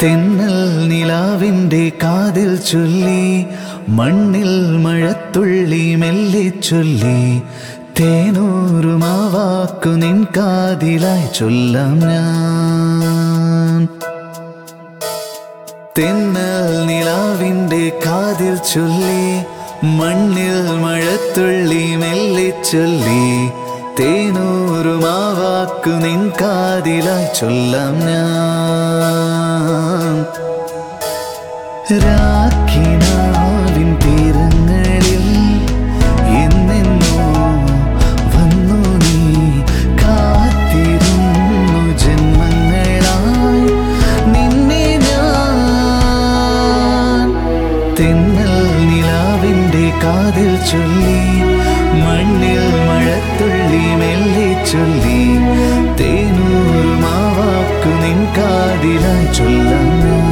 തെന്നൽ നിലാവിൻ്റെ കാതിൽ ചൊല്ലി മണ്ണിൽ മഴത്തുള്ളി മെല്ലെ ചൊല്ലി തേനൂറുമാവാക്കു നിൻ കാതിലായി ചൊല്ലാം ഞാൻ തെന്നൽ നിലാവിൻ്റെ കാതിൽ ചൊല്ലി മണ്ണിൽ മഴത്തുള്ളി മെല്ലെ ചൊല്ലി തേനൂറുമാവാക്കു നിൻ കാതിലായി ചൊല്ലാം ഞാൻ രാഖിനാവിൻ തീരങ്ങളിൽ എന്നെന്നോ വന്നു നീ കാത്തിരുന്നു ജന്മങ്ങളായി നിന്നെ ഞാൻ തെന്നൽ നിലാവിൻ്റെ കാതിൽ ചൊല്ലി മണ്ണിൽ മഴത്തുള്ളി മെല്ലെ ചൊല്ലി തേനൂറുമാവാക്കു നിൻ കാതിലായി ചൊല്ലാം ഞാൻ.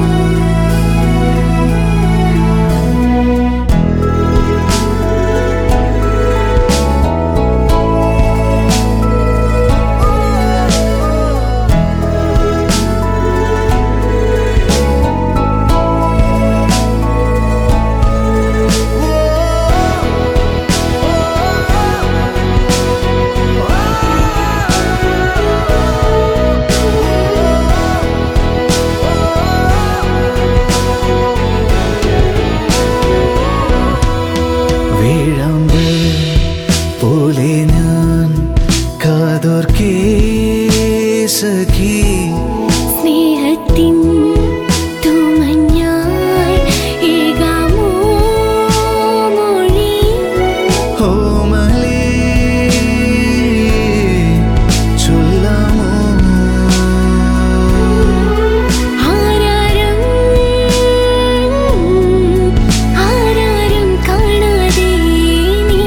വേഴാമ്പ് പോലെ ഞാൻ കാതോർക്കേ സഖി സ്നേഹത്തിൻ തൂമഞ്ഞായി ഏകാമോ മൊഴി ഓമലേ ചൊല്ലാമോ ആരാരും ആരാരും കാണാതെ നീ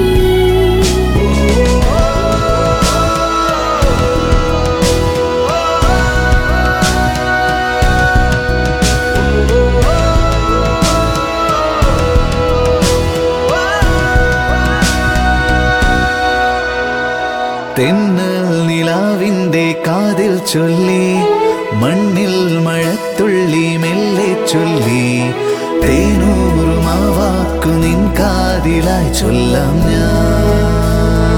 തെന്നൽ നിലാവിൻ്റെ കാതിൽ ചൊല്ലി മണ്ണിൽ മഴത്തുള്ളി മെല്ലെ ചൊല്ലി തേനൂറുമാവാക്കു നിൻ കാതിലായി ചൊല്ലാം ഞാൻ